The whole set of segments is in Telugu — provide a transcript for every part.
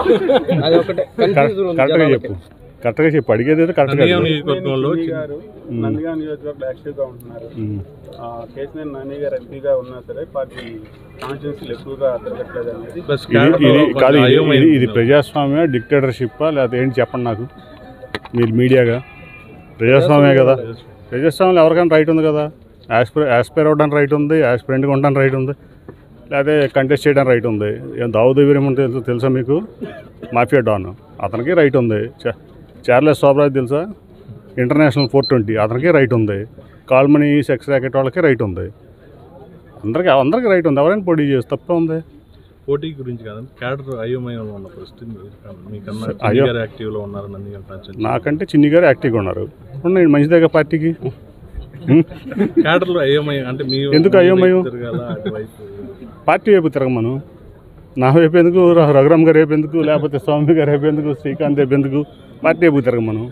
అది ఒకటే కన్ఫ్యూజన్ ఉంది కరెక్ట్గా జనాలకి. చెప్పు కరెక్ట్గా చెప్పు అడిగేది అయితే కరెక్ట్గా నందిగామ చెప్పు. నియోజకవర్గంలో కేసీఆర్ గారు నందిగామ నియోజకవర్గంలో యాక్టివ్గా ఉంటున్నారు ఉమ్. ఆ, కేసీఆర్ నాని గారు ఎంపీగా ఉన్నా సరే పార్టీ కాన్స్టిట్యూన్సీలు ఎక్కువగా తిరగట్లేదు అనేది ప్లస్ ఇది క్యాడర్లో ఇది కొంచెం కాదు ఇది- ఇది అయోమయం ఇది ఉంది. ప్రజాస్వామ్య డిక్టేటర్షిప్పా లేకపోతే ఏంటి చెప్పండి నాకు మీరు మీడియాగా ప్రజాస్వామ్యమే కదా ప్రజాస్వామ్యంలో ఎవరికైనా రైట్ ఉంది కదా యాస్పైర్ యాస్పైర్ అవ్వడానికి రైట్ ఉంది యాస్పిరెంట్గా ఉండడానికి రైట్ ఉంది లేకపోతే కంటెస్ట్ చేయడానికి రైట్ ఉంది ఏం దావుద్ వీరేమో తెలుసు తెలుసా మీకు మాఫియా డాన్ అతనికి రైట్ ఉంది చా- చార్లెస్ సోబరాజ్ తెలుసా ఇంటర్నేషనల్ ఫోర్ ట్వంటీ అతనికి రైట్ ఉంది కాల్మనీ సెక్స్ ర్యాకెట్ వాళ్ళకి రైట్ ఉంది అందరికీ అందరికీ రైట్ ఉంది ఎవరైనా పోటీ చేసి తప్పే ఉంది పోటీ గురించి కాదు క్యాడర్ అయోమయంలో ఉన్న పరిస్థితి మీరు- మీకన్నా అయ్యో. గారు యాక్టివ్ లో ఉన్నారు నందిగామ కాన్స్టిట్యూన్సీ నాకంటే చిన్ని గారు యాక్టివ్గా ఉన్నారు ఉన్నాయి మంచిదేగా పార్టీకి ఉం? క్యాడర్ లో అయోమయం అంటే మీ ఎందుకు అయోమయం? మీ వైపు తిరగాల అటువైపు పార్టీ వైపు తిరగమను నా వైపు ఎందుకు ర- రఘురామ్ గారు వైపు ఎందుకు లేకపోతే స్వామి గారు వైపు ఎందుకు శ్రీకాంత్ వైపు ఎందుకు పార్టీ వైపు తిరగమను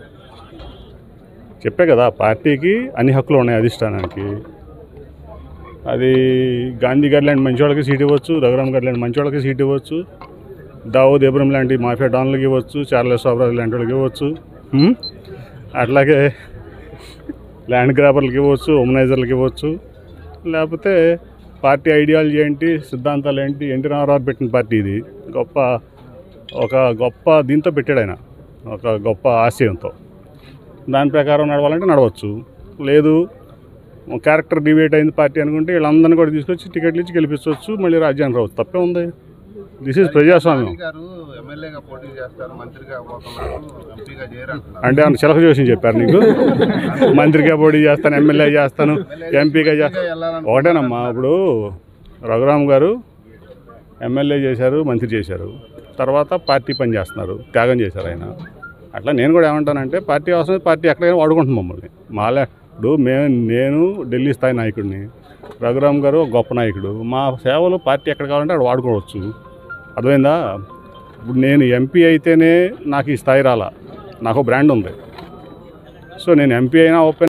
చెప్పే కదా పార్టీకి అన్ని హక్కులు ఉన్నాయి అధిష్టానానికి అది గాంధీ గారు లాంటి మంచి వాళ్ళకి సీట్ ఇవ్వచ్చు రఘురామ్ గారు లాంటి మంచి వాళ్ళకి సీట్ ఇవ్వచ్చు దావూద్ ఇబ్రహం లాంటి మాఫియా డాన్లకు ఇవ్వచ్చు చార్లెస్ సోబరాజ్ లాంటి వాళ్ళకి ఇవ్వచ్చు ఉం? అట్లాగే ల్యాండ్ గ్రాబర్లకి ఇవ్వచ్చు ఉమనైజర్లకి ఇవ్వచ్చు లేకపోతే పార్టీ ఐడియాలజీ ఏంటి సిద్ధాంతాలు ఏంటి ఎన్టీ రామారావు పెట్టిన పార్టీ ఇది గొప్ప ఒక గొప్ప దీంతో పెట్టాడు ఆయన ఒక గొప్ప ఆశయంతో దాని ప్రకారం నడవాలంటే నడవచ్చు లేదు క్యారెక్టర్ డివేట్ అయింది పార్టీ అనుకుంటే వీళ్ళందరినీ కూడా తీసుకొచ్చి టికెట్లు ఇచ్చి గెలిపించవచ్చు మళ్ళీ రాజ్యానికి రావచ్చు తప్పే ఉంది దిస్ ఈజ్ ప్రజాస్వామ్యం నాని గారు ఎమ్మెల్యేగా పోటీ చేస్తారు మంత్రిగా పోతున్నారు ఎంపీగా చేయరంటున్నారు అంటే ఆయన చిలక జోషి చెప్పారు నీకు మంత్రిగా పోటీ చేస్తాను ఎమ్మెల్యే చేస్తాను ఎంపీగా చేస్తాను వెళ్ళాలని ఒకటేనమ్మా ఇప్పుడు రఘురామ్ గారు ఎమ్మెల్యే చేశారు మంత్రి చేశారు తర్వాత పార్టీ పని చేస్తున్నారు త్యాగం చేశారు ఆయన అట్లా నేను కూడా ఏమంటానంటే పార్టీ అవసరం పార్టీ ఎక్కడికైనా వాడుకుంటుంది మమ్మల్ని మాలే ఇప్పుడు మేము నేను ఢిల్లీ స్థాయి నాయకుడిని రఘురామ్ గారు ఒక గొప్ప నాయకుడు మా సేవలు పార్టీ ఎక్కడ కావాలంటే అక్కడ వాడుకోవచ్చు అర్థమైందా ఇప్పుడు నేను ఎంపీ అయితేనే నాకు ఈ స్థాయి రాలా నాకు బ్రాండ్ ఉంది సో నేను ఎంపీ అయినా ఓపెన్